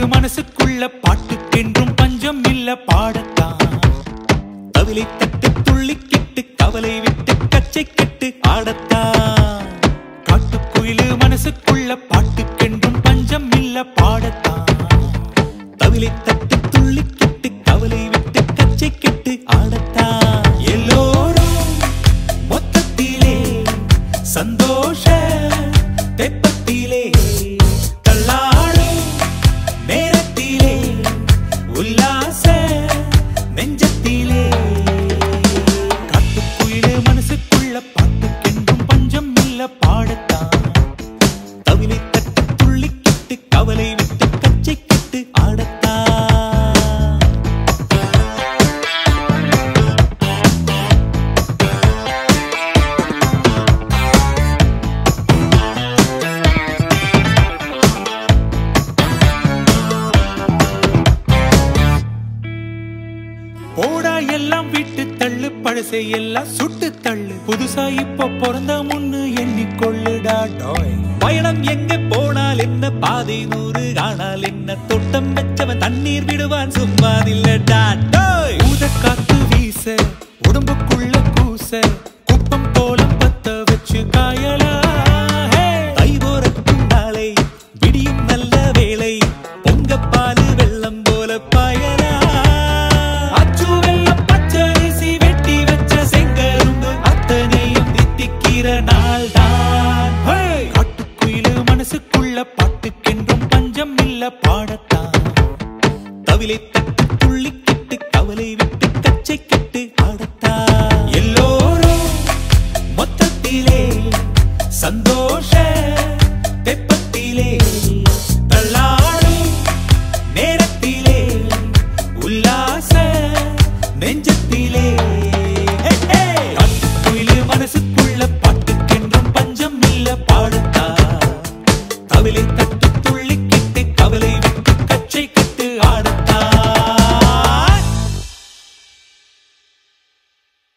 மனசுக்குள்ள பாட்டுக்கென்றும் பஞ்சம் இல்ல பாடத்தான் தவிலை தட்டு துள்ளிக்கிட்டு கவலை விட்டு கச்சை கெட்டு ஆடத்தான் காட்டுக்குயிலு மனசுக்குள்ள பாட்டுக்கென்றும் பஞ்சம் இல்ல பாடத்தான் தவிலை தட்டு துள்ளிக்கிட்டு கவலை விட்டு கச்சை கெட்டு ஆடத்தான் எல்லோரும் மொத்தத்திலே சந்தோஷ தெப்பத்திலே தள்ளாடும் நேரத்திலே உல்லாச நெஞ்சத்திலே காட்டுக்குயிலு மனசுக்குள்ள பாட்டுக்கென்றும் பஞ்சம் இல்ல பாடத்தான் தவிலை தட்டு துள்ளிக்கிட்டு கவலை விட்டு கச்சை கெட்டு ஆடத்தான் போடா எல்லாம் விட்டு தள்ளு பழசை எல்லாம் சுட்டு தள்ளு புதுசா இப்ப பிறந்த முன்னு எண்ணிக்கொள்ளுடா டாய் பயணம் எங்க போனால் என்ன பாதை நூறு ஆனால் என்ன தோட்டம் வச்சவன் தண்ணீர் விடுவான் சும்மா இல்லடா டாய் ஊத காத்து வீச உடம்புக்குள்ள கூச குப்பம் கோலம் பத்த வச்சு காயலா தை போறக்கும் நாளை விடியும் நல்ல வேளை பொங்க பாலு வெள்ளம் போல பாயலா அச்சு வெள்ளம் பச்சரிசி வெட்டி வச்ச செங்கரும்பு அத்தனையும் தித்திக்கிற நாள் தான் காட்டுக்குயிலு மனசுக்குள்ள பாட்டுக்கென்றும் பஞ்சம் இல்ல பாடத்தான் தவிலை